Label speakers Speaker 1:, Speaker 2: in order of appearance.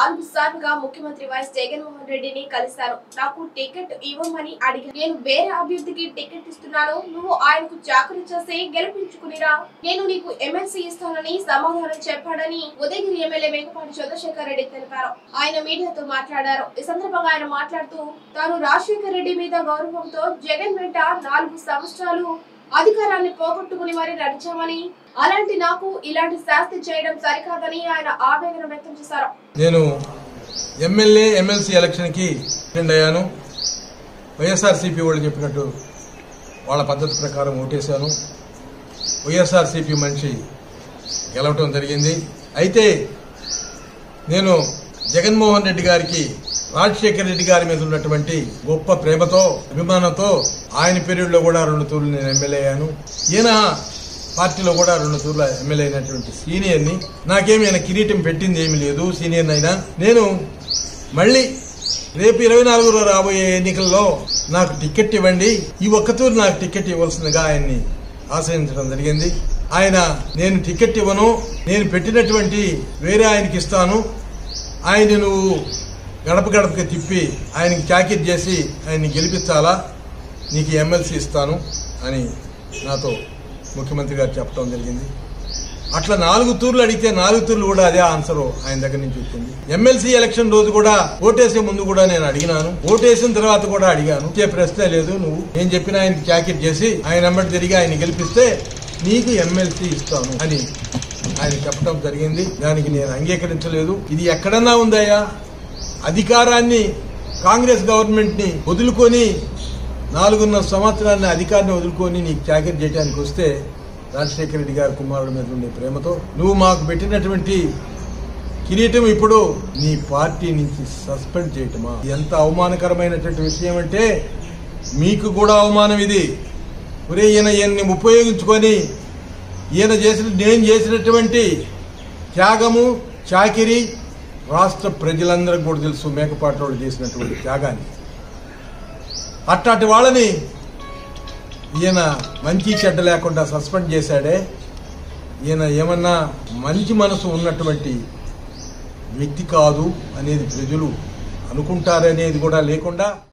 Speaker 1: నాలుగు సార్లుగా ముఖ్యమంత్రి వైఎస్ జగన్మోహన్ రెడ్డిని కలిశాను నాకు టికెట్ ఇవ్వమని అడిగాను నేను వేరే అభ్యర్థికి టికెట్ ఇస్తున్నాను నువ్వు ఆయనకు చాకరీ చేసి గెలిపించుకునిరా నేను నీకు ఎమ్మెల్సీ ఇస్తానని సమాధానం చెప్పాడని ఉదయగిరి ఎమ్మెల్యే మేకపాటి చంద్రశేఖర్ రెడ్డి తెలిపారు ఆయన మీడియాతో మాట్లాడారు ఈ సందర్భంగా ఆయన మాట్లాడుతూ తాను రాజశేఖర్ రెడ్డి మీద గౌరవంతో జగన్ వెంట నాలుగు సంవత్సరాలు అధికారాన్ని పోగొట్టుకుని మరీ నడిచామని అలాంటి నాకు ఇలాంటి శాస్తి చేయడం సరికాదని ఆయన ఆవేదన వ్యక్తం చేశారు
Speaker 2: నేను ఎమ్మెల్యే ఎమ్మెల్సీ ఎలక్షన్కి అటెండ్ అయ్యాను వైఎస్ఆర్సీపీ వాళ్ళు చెప్పినట్టు వాళ్ళ పద్ధతి ప్రకారం ఓటేశాను వైఎస్ఆర్సీపీ మనిషి గెలవటం జరిగింది అయితే నేను జగన్మోహన్ రెడ్డి గారికి రాజశేఖర రెడ్డి గారి మీద ఉన్నటువంటి గొప్ప ప్రేమతో అభిమానంతో ఆయన పీరియడ్ లో కూడా రెండు తూర్లు నేను ఎమ్మెల్యే అయ్యాను ఈయన పార్టీలో కూడా రెండు తూర్ల ఎమ్మెల్యే అయినటువంటి సీనియర్ని నాకేమి ఆయన కిరీటం పెట్టింది ఏమీ లేదు సీనియర్ అయినా నేను మళ్ళీ రేపు ఇరవై నాలుగులో రాబోయే ఎన్నికల్లో నాకు టికెట్ ఇవ్వండి ఈ ఒక్క తూరు నాకు టికెట్ ఇవ్వాల్సిందిగా ఆయన్ని ఆశ్రయించడం జరిగింది ఆయన నేను టికెట్ ఇవ్వను నేను పెట్టినటువంటి వేరే ఆయనకి ఇస్తాను ఆయన నువ్వు గడప గడపకి తిప్పి ఆయనకి చాకిట్ చేసి ఆయన్ని గెలిపించాలా నీకు ఎమ్మెల్సీ ఇస్తాను అని నాతో ముఖ్యమంత్రి గారు చెప్పడం జరిగింది అట్లా నాలుగు తూర్లు అడిగితే నాలుగు తూర్లు కూడా అదే ఆన్సర్ ఆయన దగ్గర నుంచి వచ్చింది ఎమ్మెల్సీ ఎలక్షన్ రోజు కూడా ఓటేసే ముందు కూడా నేను అడిగినాను ఓటేసిన తర్వాత కూడా అడిగాను ఇచ్చే ప్రశ్నే లేదు నువ్వు నేను చెప్పిన ఆయనకి జాకెట్ చేసి ఆయన వెంబడి తిరిగి ఆయన గెలిపిస్తే నీకు ఎమ్మెల్సీ ఇస్తాను అని ఆయన చెప్పడం జరిగింది దానికి నేను అంగీకరించలేదు ఇది ఎక్కడన్నా ఉందయ్యా అధికారాన్ని కాంగ్రెస్ గవర్నమెంట్ ని వదులుకొని నాలుగున్నర సంవత్సరాన్ని అధికారాన్ని వదులుకొని నీకు చాకరీ చేయడానికి వస్తే రాజశేఖర రెడ్డి గారి కుమారుడి మీద ఉండే ప్రేమతో నువ్వు మాకు పెట్టినటువంటి కిరీటం ఇప్పుడు నీ పార్టీ నుంచి సస్పెండ్ చేయటమా ఎంత అవమానకరమైనటువంటి విషయం అంటే మీకు కూడా అవమానం ఇది ఒరే ఈయన ఈయన్ని ఉపయోగించుకొని ఈయన చేసిన నేను చేసినటువంటి త్యాగము చాకిరి రాష్ట్ర ప్రజలందరికీ కూడా తెలుసు మేకపాటి వాళ్ళు చేసినటువంటి త్యాగాన్ని అట్లాంటి వాళ్ళని ఈయన మంచి చెడ్డ లేకుండా సస్పెండ్ చేశాడే ఈయన ఏమన్నా మంచి మనసు ఉన్నటువంటి వ్యక్తి కాదు అనేది ప్రజలు అనుకుంటారనేది కూడా లేకుండా